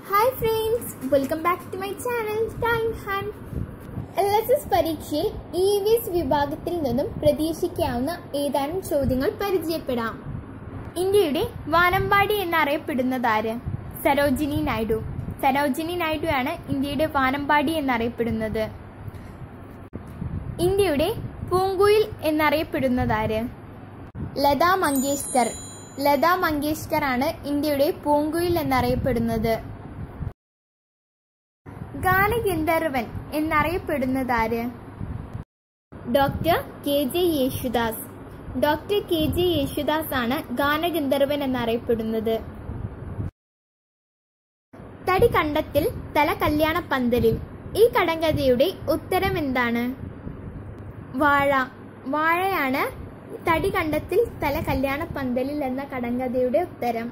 hi friends welcome back to my channel time hand L S S പരീക്ഷയിൽ E V S വിഭാഗത്തിൽ നിന്നും പ്രതീക്ഷിക്കാവുന്ന ഏതാനും ചോദ്യങ്ങൾ പരിചയപ്പെടാം ഇന്ത്യയുടെ വാനമ്പാടി എന്നറിയപ്പെടുന്നതാര് സരോജിനി നായിഡു സരോജിനി നായിഡു ആണ് ഇന്ത്യയുടെ വാനമ്പാടി എന്നറിയപ്പെടുന്നത് ഇന്ത്യയുടെ പൂങ്കുയിൽ എന്നറിയപ്പെടുന്നതാര് ലതാ മങ്കേഷ്കർ ലതാ മങ്കേഷ്കർ ആണ് ഇന്ത്യയുടെ പൂങ്കുയിൽ എന്നറിയപ്പെടുന്നത് ഗാനഗന്ധർവൻ എന്നറിയപ്പെടുന്നതാര് doctor K J Yesudas doctor K J Yesudas ആണ് ഗാനഗന്ധർവൻ എന്നറിയപ്പെടുന്നത് തടി കണ്ടത്തിൽ തല കല്യാണ പന്തലിൽ ഈ കടങ്കഥയുടെ ഉത്തരം എന്താണ് വാഴ വാഴയാണ് തടി കണ്ടത്തിൽ തല കല്യാണ പന്തലിൽ എന്ന കടങ്കഥയുടെ ഉത്തരം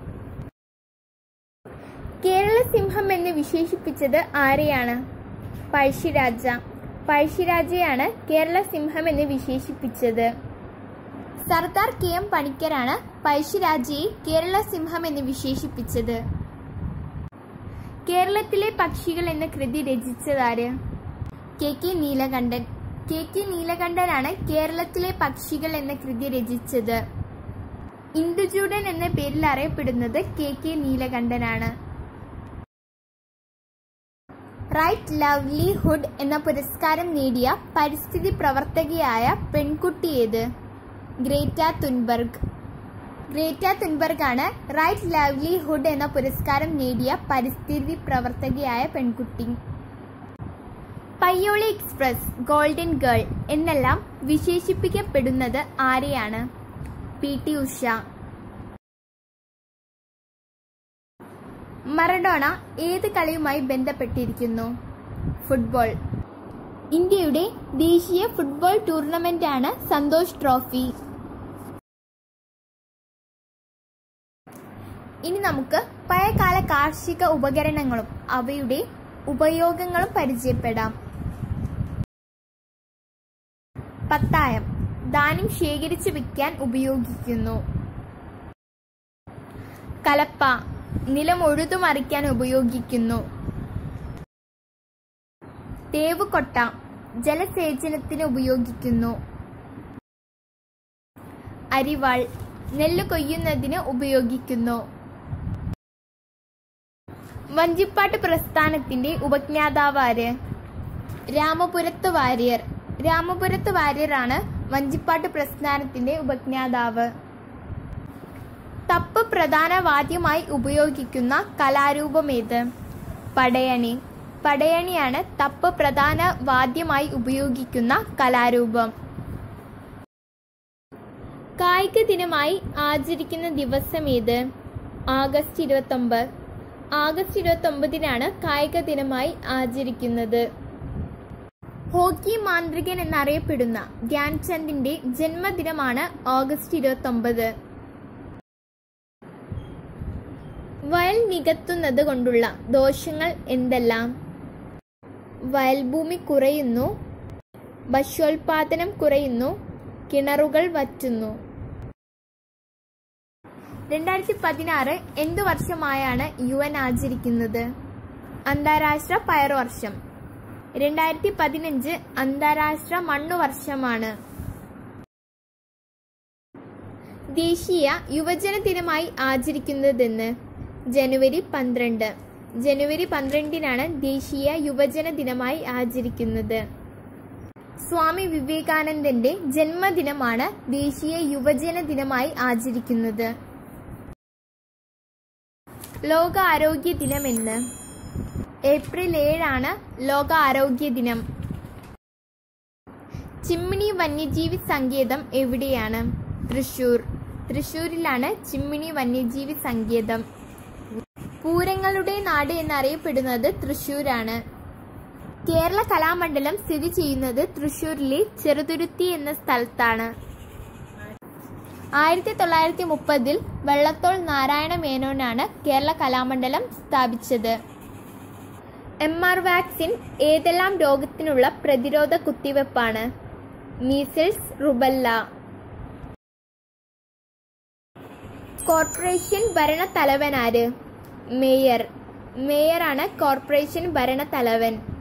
കേരള സിംഹം എന്ന് വിശേഷിപ്പിച്ചത് ആരെയാണ് പഴശ്ശിരാജ പഴശ്ശിരാജയാണ് കേരള സിംഹം എന്ന് വിശേഷിപ്പിച്ചത് സർദാർ കെ എം പണിക്കരാണ് പഴശ്ശിരാജയെ കേരള സിംഹം എന്ന് വിശേഷിപ്പിച്ചത് കേരളത്തിലെ പക്ഷികൾ എന്ന കൃതി രചിച്ചതാര് K K Neelakantan K K നീലകണ്ഠനാണ് കേരളത്തിലെ പക്ഷികൾ എന്ന കൃതി രചിച്ചത് ഇന്ദുചൂടൻ എന്ന പേരിൽ അറിയപ്പെടുന്നത് കെ കെ നീലകണ്ഠനാണ് റൈറ്റ് ലവ്ലിഹുഡ് എന്ന പുരസ്കാരം നേടിയ പരിസ്ഥിതി പ്രവർത്തകയായ പെൺകുട്ടി ഏത് ഗ്രേറ്റ തുൻബർഗ് ഗ്രേറ്റ തുൻബർഗ് ആണ് റൈറ്റ് ലവ്ലിഹുഡ് എന്ന പുരസ്കാരം നേടിയ പരിസ്ഥിതി പ്രവർത്തകയായ പെൺകുട്ടി പയ്യോളി എക്സ്പ്രസ് ഗോൾഡൻ ഗേൾ എന്നെല്ലാം വിശേഷിപ്പിക്കപ്പെടുന്നത് ആരെയാണ് പി ടി ഉഷ മറഡോണ ഏത് കളിയുമായി ബന്ധപ്പെട്ടിരിക്കുന്നു ഫുട്ബോൾ ഇന്ത്യയുടെ ദേശീയ ഫുട്ബോൾ ടൂർണമെന്റാണ് സന്തോഷ് ട്രോഫി ഇനി നമുക്ക് പഴയകാല കാർഷിക ഉപകരണങ്ങളും അവയുടെ ഉപയോഗങ്ങളും പരിചയപ്പെടാം പത്തായം ധാന്യം ശേഖരിച്ചു വിൽക്കാൻ ഉപയോഗിക്കുന്നു കലപ്പ നിലം ഉഴുതുമറിക്കാൻ ഉപയോഗിക്കുന്നു തേവുകൊട്ട ജലസേചനത്തിന് ഉപയോഗിക്കുന്നു അരിവാൾ നെല്ല് കൊയ്യുന്നതിന് ഉപയോഗിക്കുന്നു വഞ്ചിപ്പാട്ട് പ്രസ്ഥാനത്തിന്റെ ഉപജ്ഞാതാവാര് രാമപുരത്ത് വാര്യർ രാമപുരത്ത് വാര്യരാണ് വഞ്ചിപ്പാട്ട് പ്രസ്ഥാനത്തിന്റെ ഉപജ്ഞാതാവ് തപ്പ് പ്രധാന വാദ്യമായി ഉപയോഗിക്കുന്ന കലാരൂപമേത് പടയണി പടയണിയാണ് തപ്പ് പ്രധാന വാദ്യമായി ഉപയോഗിക്കുന്ന കലാരൂപം കായിക ദിനമായി ആചരിക്കുന്ന ദിവസം ഏത് ആഗസ്റ്റ് ഇരുപത്തൊമ്പത് ആഗസ്റ്റ് ഇരുപത്തി ഒമ്പതിനാണ് കായിക ദിനമായി ആചരിക്കുന്നത് ഹോക്കി മാന്ത്രികൻ എന്നറിയപ്പെടുന്ന ധ്യാൻചന്ദിന്റെ ജന്മദിനമാണ് ഓഗസ്റ്റ് ഇരുപത്തി ഒമ്പത് വയൽ നികത്തുന്നത് കൊണ്ടുള്ള ദോഷങ്ങൾ എന്തെല്ലാം വയൽഭൂമി കുറയുന്നു ഭക്ഷ്യോൽപാദനം കുറയുന്നു കിണറുകൾ വറ്റുന്നു രണ്ടായിരത്തി പതിനാറ് എന്തു വർഷമായാണ് യു എൻ ആചരിക്കുന്നത് അന്താരാഷ്ട്ര പയർ വർഷം രണ്ടായിരത്തി പതിനഞ്ച് അന്താരാഷ്ട്ര മണ്ണു വർഷമാണ് ദേശീയ യുവജന ദിനമായി ആചരിക്കുന്നതെന്ന് ജനുവരി പന്ത്രണ്ട് ജനുവരി പന്ത്രണ്ടിനാണ് ദേശീയ യുവജന ദിനമായി ആചരിക്കുന്നത് സ്വാമി വിവേകാനന്ദന്റെ ജന്മദിനമാണ് ദേശീയ യുവജന ദിനമായി ആചരിക്കുന്നത് ലോക ആരോഗ്യ ദിനം എന്ന് ഏപ്രിൽ ഏഴാണ് ലോക ആരോഗ്യ ദിനം ചിമ്മിണി വന്യജീവി സങ്കേതം എവിടെയാണ് തൃശൂർ തൃശൂരിലാണ് ചിമ്മിണി വന്യജീവി സങ്കേതം പൂരങ്ങളുടെ നാട് എന്നറിയപ്പെടുന്നത് തൃശൂരാണ് കേരള കലാമണ്ഡലം സ്ഥിതി ചെയ്യുന്നത് തൃശൂരിലെ ചെറുതുരുത്തി എന്ന സ്ഥലത്താണ് ആയിരത്തി തൊള്ളായിരത്തി മുപ്പതിൽ വെള്ളത്തോൾ നാരായണ മേനോനാണ് കേരള കലാമണ്ഡലം സ്ഥാപിച്ചത് എം ആർ വാക്സിൻ ഏതെല്ലാം രോഗത്തിനുള്ള പ്രതിരോധ കുത്തിവെപ്പാണ് മീസിൽസ് റുബല്ല കോർപ്പറേഷൻ ഭരണത്തലവനാര് മേയർ മേയറാണ് കോർപ്പറേഷൻ ഭരണത്തലവൻ